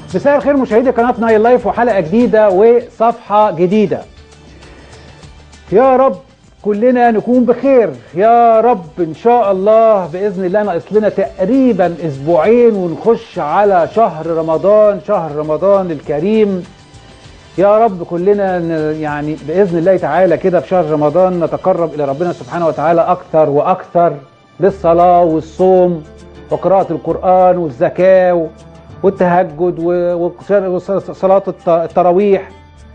مساء الخير مشاهدي قناه نايل لايف وحلقه جديده وصفحه جديده يا رب كلنا نكون بخير يا رب ان شاء الله باذن الله ناقص لنا تقريبا اسبوعين ونخش على شهر رمضان شهر رمضان الكريم يا رب كلنا ن- يعني باذن الله تعالى كده في شهر رمضان نتقرب الى ربنا سبحانه وتعالى اكثر واكثر بالصلاه والصوم وقراءه القران والزكاه والتهجد و- وصلاه الت- التراويح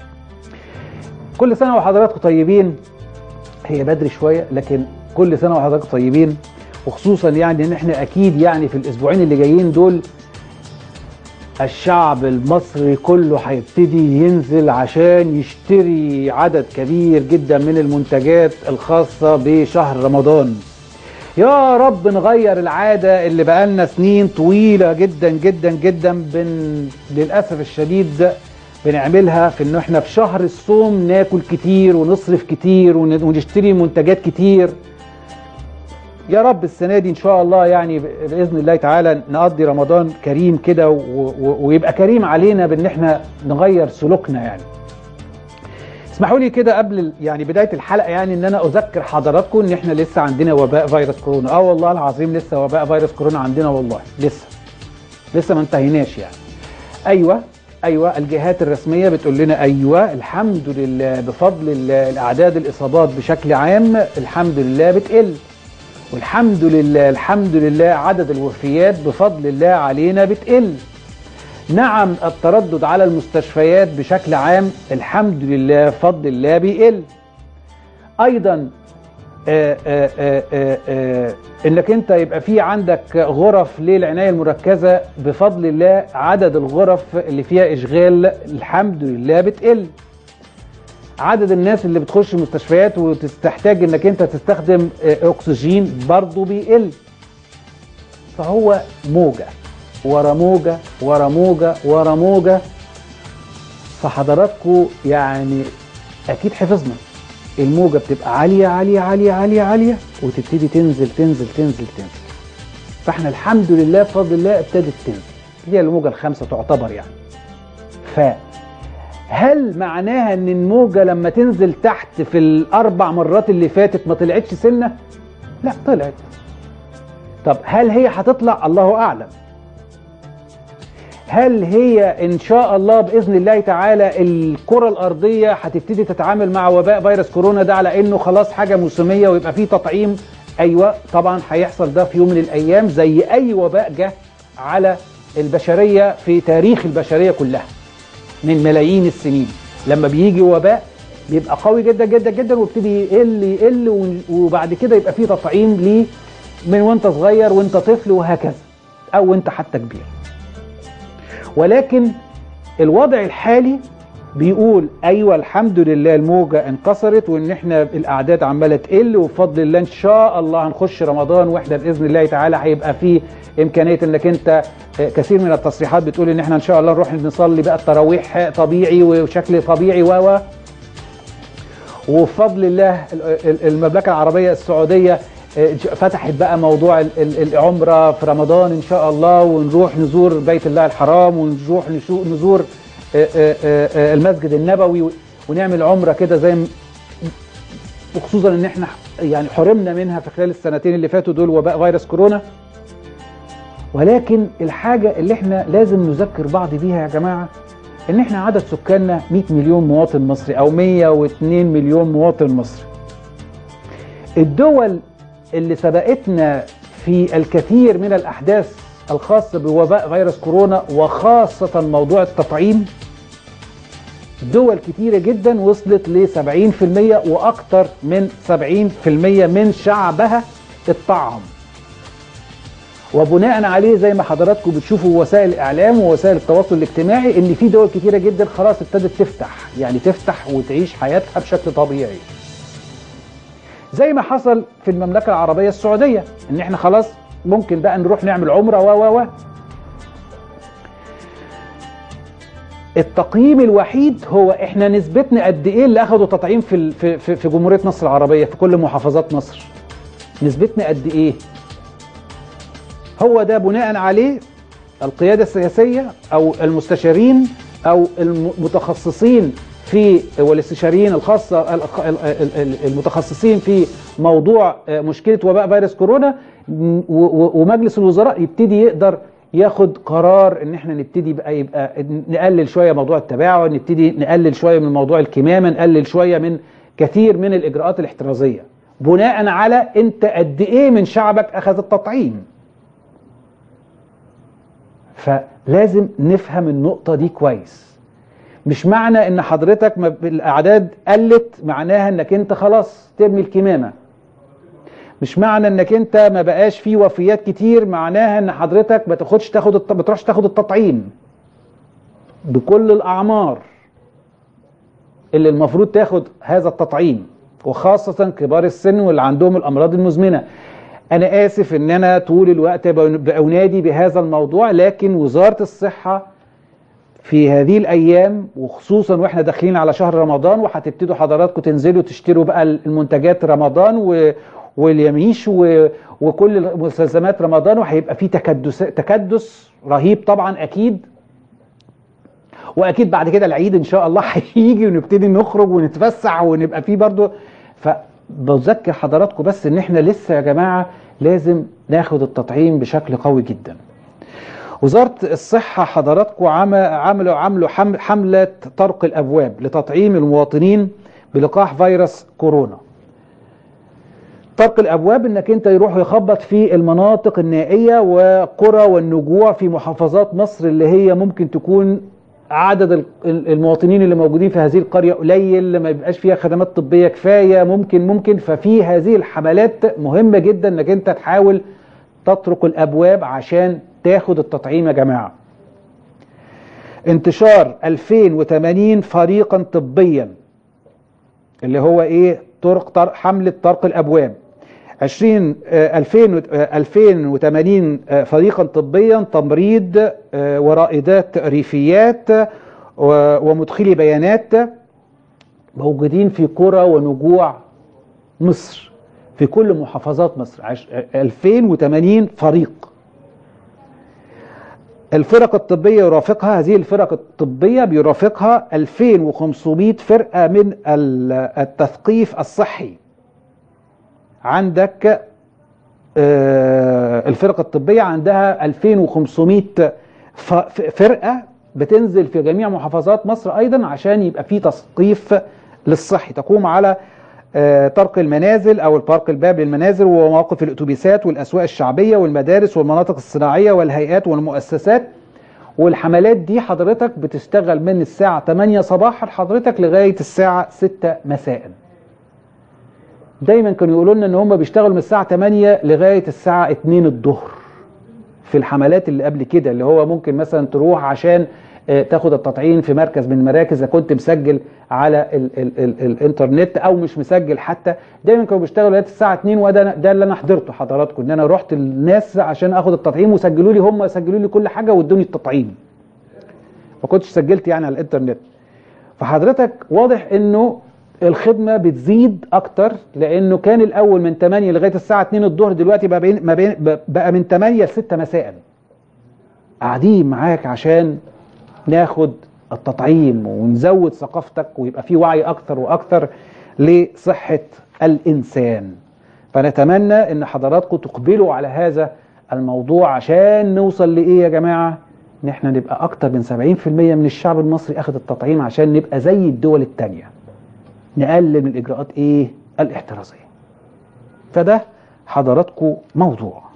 كل سنه وحضراتكم طيبين هي بدري شويه لكن كل سنه وحضراتكم طيبين وخصوصا يعني ان احنا اكيد يعني في الاسبوعين اللي جايين دول الشعب المصري كله هيبتدي ينزل عشان يشتري عدد كبير جدا من المنتجات الخاصة بشهر رمضان يا رب نغير العادة اللي بقالنا سنين طويلة جدا جدا جدا بن للأسف الشديد بنعملها في انه احنا في شهر الصوم ناكل كتير ونصرف كتير ون- ونشتري منتجات كتير يا رب السنه دي ان شاء الله يعني ب- باذن الله تعالى نقضي رمضان كريم كده و- و- ويبقى كريم علينا بان احنا نغير سلوكنا يعني اسمحوا لي كده قبل ال- يعني بدايه الحلقه يعني ان انا اذكر حضراتكم ان احنا لسه عندنا وباء فيروس كورونا اه والله العظيم لسه وباء فيروس كورونا عندنا والله لسه لسه ما انتهيناش يعني ايوه ايوه الجهات الرسميه بتقول لنا ايوه الحمد لله بفضل الله الاعداد الاصابات بشكل عام الحمد لله بتقل والحمد لله الحمد لله عدد الوفيات بفضل الله علينا بتقل نعم التردد على المستشفيات بشكل عام الحمد لله بفضل الله بيقل ايضا آآ آآ آآ آآ انك انت يبقى في عندك غرف للعنايه المركزه بفضل الله عدد الغرف اللي فيها اشغال الحمد لله بتقل عدد الناس اللي بتخش المستشفيات وتحتاج انك انت تستخدم آه، اكسجين برضه بيقل فهو موجة ورا موجة ورا موجة ورا موجة فحضراتكم يعني اكيد حفظنا الموجة بتبقى عالية عالية عالية عالية عالية وتبتدي تنزل تنزل تنزل تنزل فاحنا الحمد لله بفضل الله ابتدت تنزل هي الموجة الخامسة تعتبر يعني ف هل معناها ان الموجه لما تنزل تحت في الاربع مرات اللي فاتت ما طلعتش سنه؟ لا طلعت. طب هل هي هتطلع؟ الله اعلم. هل هي ان شاء الله باذن الله تعالى الكره الارضيه هتبتدي تتعامل مع وباء فيروس كورونا ده على انه خلاص حاجه موسميه ويبقى فيه تطعيم؟ ايوه طبعا هيحصل ده في يوم من الايام زي اي وباء جه على البشريه في تاريخ البشريه كلها. من ملايين السنين لما بيجي وباء بيبقى قوي جدا جدا جدا ويبتدي يقل يقل ون- وبعد كده يبقى فيه تطعيم ليه من وانت صغير وانت طفل وهكذا او انت حتى كبير ولكن الوضع الحالي بيقول ايوه الحمد لله الموجه انكسرت وان احنا الاعداد عماله تقل وبفضل الله ان شاء الله هنخش رمضان واحنا باذن الله تعالى هيبقى فيه امكانيه انك انت آه، كثير من التصريحات بتقول ان احنا ان شاء الله نروح نصلي بقى التراويح طبيعي وشكل طبيعي و و وبفضل الله ال- ال- المملكه العربيه السعوديه آه، ج- فتحت بقى موضوع ال- ال- العمره في رمضان ان شاء الله ونروح نزور بيت الله الحرام ونروح نشو- نزور آه، آه، آه، آه، المسجد النبوي و- ونعمل عمره كده زي م- وخصوصا ان احنا يعني حرمنا منها في خلال السنتين اللي فاتوا دول وباء فيروس كورونا ولكن الحاجه اللي احنا لازم نذكر بعض بيها يا جماعه ان احنا عدد سكاننا 100 مليون مواطن مصري او 102 مليون مواطن مصري الدول اللي سبقتنا في الكثير من الاحداث الخاصه بوباء فيروس كورونا وخاصه موضوع التطعيم دول كتيره جدا وصلت ل 70% واكثر من 70% من شعبها اتطعم وبناء عليه زي ما حضراتكم بتشوفوا وسائل الاعلام ووسائل التواصل الاجتماعي ان في دول كتيره جدا خلاص ابتدت تفتح يعني تفتح وتعيش حياتها بشكل طبيعي زي ما حصل في المملكه العربيه السعوديه ان احنا خلاص ممكن بقى نروح نعمل عمره و و و التقييم الوحيد هو احنا نسبتنا قد ايه اللي اخدوا تطعيم في ال- في في في جمهوريه مصر العربيه في كل محافظات مصر نسبتنا قد ايه هو ده بناء عليه القيادة السياسية أو المستشارين أو المتخصصين في والاستشاريين الخاصة المتخصصين في موضوع مشكلة وباء فيروس كورونا ومجلس الوزراء يبتدي يقدر ياخد قرار ان احنا نبتدي بقى يبقى نقلل شويه موضوع التباعد نبتدي نقلل شويه من موضوع الكمامه نقلل شويه من كثير من الاجراءات الاحترازيه بناء على انت قد ايه من شعبك اخذ التطعيم فلازم نفهم النقطه دي كويس مش معنى ان حضرتك الاعداد قلت معناها انك انت خلاص ترمي الكمامه مش معنى انك انت ما بقاش في وفيات كتير معناها ان حضرتك ما تاخدش تاخد الت... ما تروحش تاخد التطعيم بكل الاعمار اللي المفروض تاخد هذا التطعيم وخاصة كبار السن واللي عندهم الامراض المزمنة انا اسف ان انا طول الوقت بأنادي بهذا الموضوع لكن وزارة الصحة في هذه الايام وخصوصا واحنا داخلين على شهر رمضان وهتبتدوا حضراتكم تنزلوا تشتروا بقى المنتجات رمضان و... واليميش و... وكل مستلزمات رمضان وهيبقى في تكدس تكدس رهيب طبعا اكيد واكيد بعد كده العيد ان شاء الله هيجي ونبتدي نخرج ونتفسح ونبقى فيه برضو فبذكر حضراتكم بس ان احنا لسه يا جماعه لازم ناخد التطعيم بشكل قوي جدا وزارة الصحة حضراتكم عملوا عملوا حملة طرق الأبواب لتطعيم المواطنين بلقاح فيروس كورونا طرق الابواب انك انت يروح يخبط في المناطق النائيه وقرى والنجوع في محافظات مصر اللي هي ممكن تكون عدد المواطنين اللي موجودين في هذه القريه قليل ما بيبقاش فيها خدمات طبيه كفايه ممكن ممكن ففي هذه الحملات مهمه جدا انك انت تحاول تطرق الابواب عشان تاخد التطعيم يا جماعه انتشار 2080 فريقا طبيا اللي هو ايه طرق حمله طرق الابواب 20 2000 2080 فريقا طبيا تمريض ورائدات ريفيات ومدخلي بيانات موجودين في قرى ونجوع مصر في كل محافظات مصر 2080 فريق الفرق الطبية يرافقها هذه الفرق الطبية بيرافقها 2500 فرقة من التثقيف الصحي عندك الفرق الطبية عندها 2500 فرقة بتنزل في جميع محافظات مصر أيضا عشان يبقى في تثقيف للصحي تقوم على طرق المنازل أو الطرق الباب للمنازل ومواقف الأتوبيسات والأسواق الشعبية والمدارس والمناطق الصناعية والهيئات والمؤسسات والحملات دي حضرتك بتشتغل من الساعة 8 صباحا حضرتك لغاية الساعة 6 مساءً دايما كانوا يقولوا لنا ان هم بيشتغلوا من الساعه 8 لغايه الساعه 2 الظهر في الحملات اللي قبل كده اللي هو ممكن مثلا تروح عشان تاخد التطعيم في مركز من المراكز اذا كنت مسجل على ال ال ال الانترنت او مش مسجل حتى دايما كانوا بيشتغلوا لغايه الساعه 2 وده ده اللي انا حضرته حضراتكم ان انا رحت الناس عشان اخد التطعيم وسجلوا لي هم سجلوا لي كل حاجه وادوني التطعيم ما كنتش سجلت يعني على الانترنت فحضرتك واضح انه الخدمة بتزيد أكتر لأنه كان الأول من 8 لغاية الساعة 2 الظهر دلوقتي بقى, بين ما بين بقى من 8 ل 6 مساء قاعدين معاك عشان ناخد التطعيم ونزود ثقافتك ويبقى في وعي أكتر وأكتر لصحة الإنسان فنتمنى أن حضراتكم تقبلوا على هذا الموضوع عشان نوصل لإيه يا جماعة ان احنا نبقى اكتر من 70% من الشعب المصري اخذ التطعيم عشان نبقى زي الدول التانية نقلل من الاجراءات ايه الاحترازيه فده حضراتكم موضوع